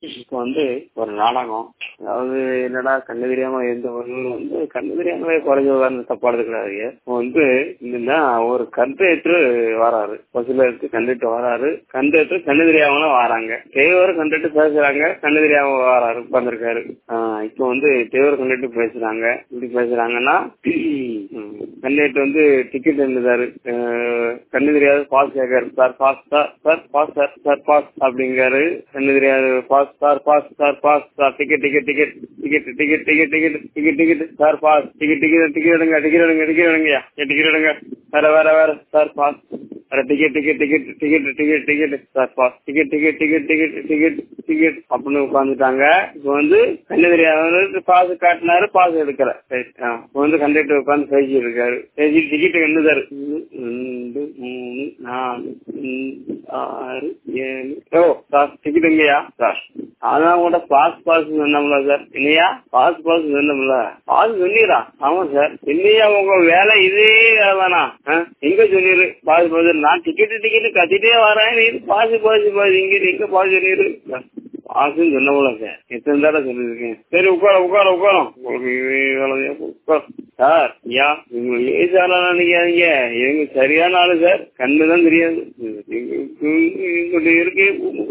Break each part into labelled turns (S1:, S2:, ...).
S1: இப்போ வந்து ஒரு நாடகம் அதாவது என்னடா கண்ணு தெரியாம எந்த ஒரு வந்து கண்ணு தெரியாமலே குறைஞ்சவங்க தப்பா எடுத்துக்கிறாரு இப்போ வந்து என்னன்னா ஒரு கண்டக்டர் வராரு பஸ்ல இருக்கு கண்டக்டர் வராரு கண்டக்டர் கண்ணு தெரியாமலும் வராங்க டிரைவர் கண்டக்டர் பேசுறாங்க கண்ணு தெரியாம வராரு உட்காந்துருக்காரு இப்போ வந்து டிரைவர் கண்டக்டர் பேசுறாங்க இப்படி பேசுறாங்கன்னா கண்டக்டர் வந்து டிக்கெட் எழுதுறாரு கண்ணு தெரியாது பாஸ் கேட்காரு sir pass sir sir pass sir sir pass அப்படிங்காரு கண்ணு தெரியாது pass sir pass sir pass sir ticket ticket ticket ticket ticket ticket ticket ticket ticket sir pass ticket ticket ticket எடுங்க ticket எடுங்க ticket எடுங்கய்யா ticket எடுங்க வேற வேற வேற சார் பாஸ் வேற ticket ticket ticket ticket ticket ticket sir pass ticket ticket ticket ticket ticket ticket அப்படின்னு உட்காந்துட்டாங்க இப்போ வந்து கண்ணு தெரியாதவருக்கு பாஸ் காட்டினாரு பாஸ் எடுக்கல இப்போ வந்து கண்டக்டர் உட்காந்து பேசி இருக்காரு பேசி டிக்கெட் என்னதாரு ரெண்டு மூணு நாலு ஆறு ஏழு ஓ சார் டிக்கெட் எங்கயா சார் அதான் கூட பாஸ் பாஸ் சொன்னோம்ல சார் இல்லையா பாஸ் பாஸ் சொன்னோம்ல பாஸ் சொன்னீரா ஆமா சார் இல்லையா உங்க வேலை இதே வேலை தானா எங்க சொன்னீரு பாஸ் பாஸ் நான் டிக்கெட் டிக்கெட் கத்திட்டே வரேன் நீ பாஸ் பாஸ் பாஸ் இங்க எங்க பாஸ் சொன்னீரு பாசுன்னு சொன்னோம்ல சார் எத்தனை தடவை சொல்லியிருக்கேன் சரி உட்கார உட்கார உட்காரம் உங்களுக்கு வேலை உட்கார் சார் யா இவங்க லேசான நினைக்காதீங்க இவங்க சரியான ஆளு சார் கண்ணு தான் தெரியாது இருக்கே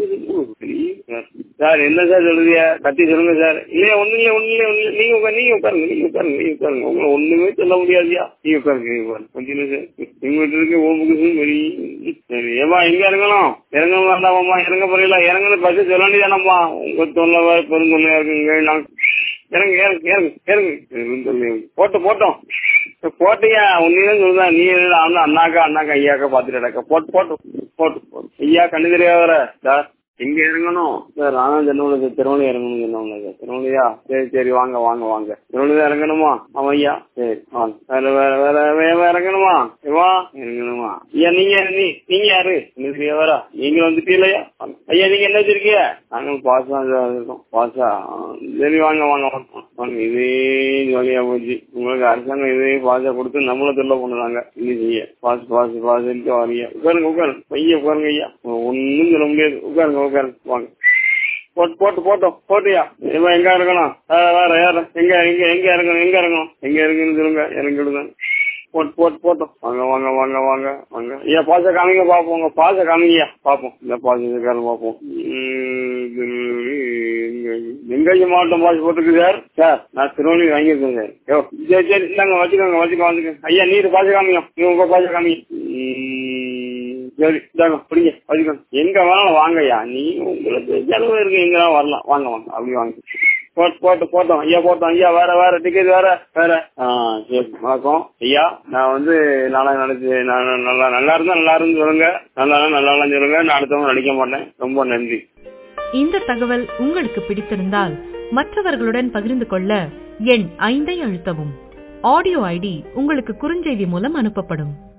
S1: சார் என்ன சார் சொல்லுதியா கத்தி சொல்லுங்க சார் இல்லையா ஒண்ணு இல்ல ஒண்ணு இல்ல ஒண்ணு நீங்க உட்காரு நீங்க உட்காருங்க நீங்க உட்காருங்க நீங்க உட்காருங்க உங்களை ஒண்ணுமே சொல்ல முடியாதியா நீங்க உட்காருங்க நீங்க உட்காருங்க கொஞ்சம் சார் இவங்க இருக்கு ஓம்புக்கு சரி சரி ஏமா எங்க இறங்கணும் இறங்க வேண்டாமாம்மா இறங்க போறீங்களா இறங்கணும் பஸ் சொல்ல வேண்டியதானம்மா உங்க தொல்லை பெருந்தொல்லையா இருக்குங்க நான் இறங்கு இறங்கு இறங்கு இறங்கு போட்டு போட்டோம் போட்டியா உன்னையும் சொல்லுதான் நீ அண்ணா அண்ணாக்கா அண்ணாக்கா ஐயாக்கா பாத்துட்டு நடக்க போட்டு போட்டு போட்டு போட்டு ஐயா கண்ணு தெரியாத சார் எங்க இறங்கணும் சார் நானும் திருநெல்வேலி திருவள்ளி இறங்கணும் சொன்னோம்ல சார் திருவள்ளியா சரி சரி வாங்க வாங்க வாங்க திருவள்ளி இறங்கணுமா ஆமா ஐயா சரி வாங்க வேற வேற வேற வேற இறங்கணுமா வா இறங்கணுமா ஐயா நீங்க நீ நீங்க யாரு என்ன தெரியாதா நீங்க வந்துட்டீங்களா ஐயா நீங்க என்ன வச்சிருக்கீங்க நாங்க பாசா இருக்கோம் பாசா சரி வாங்க வாங்க வாங்க இதே ஜாலியா போச்சு உங்களுக்கு அரசாங்கம் இதே பாசா கொடுத்து நம்மள தொல்லை பண்ணுறாங்க இது செய்ய பாஸ் பாஸ் பாஸ் வரீங்க உட்காருங்க உட்காருங்க பைய உட்காருங்க ஐயா ஒன்னும் சொல்ல முடியாது உட்காருங்க உட்காருங்க வாங்க போட்டு போட்டு போட்டோம் போட்டியா இவன் எங்க இருக்கணும் வேற யார எங்க எங்க எங்க இறங்கணும் எங்க இறங்கணும் எங்க இருக்குன்னு சொல்லுங்க இறங்கிடுங்க போட்டு போட்டு போட்டோம் வாங்க வாங்க வாங்க வாங்க வாங்க ஐயா பாச காமிங்க பாப்போம் உங்க பாச காமிங்கய்யா பாப்போம் இந்த பாசக்காரன் பாப்போம் வெங்காய மாவட்டம் பாச போட்டுருக்கு சார் சார் நான் திருவண்ணி வாங்கியிருக்கேன் சார் யோ சரி சரி இந்தாங்க வச்சுக்கோங்க வச்சுக்கோங்க வச்சுக்கோங்க ஐயா நீர் பாச காமிங்க நீ உங்க பாச காமிங்க சரி இதாங்க பிடிங்க வச்சுக்கோங்க எங்க வேணாலும் வாங்கய்யா நீ உங்களுக்கு செலவு இருக்கு எங்க வரலாம் வாங்க வாங்க அப்படி வாங்க போட்டு போட்டு போட்டோம் ஐயா போட்டோம் ஐயா வேற வேற டிக்கெட் வேற வேற ஆ சரி வணக்கம் ஐயா நான் வந்து நாளா நினைச்சு நான் நல்லா நல்லா இருந்தா நல்லா இருந்து சொல்லுங்க நல்லா நல்லா சொல்லுங்க நான் அடுத்தவங்க நடிக்க மாட்டேன் ரொம்ப நன்றி
S2: இந்த தகவல் உங்களுக்கு பிடித்திருந்தால் மற்றவர்களுடன் பகிர்ந்து கொள்ள எண் ஐந்தை அழுத்தவும் ஆடியோ ஐடி உங்களுக்கு குறுஞ்செய்தி மூலம் அனுப்பப்படும்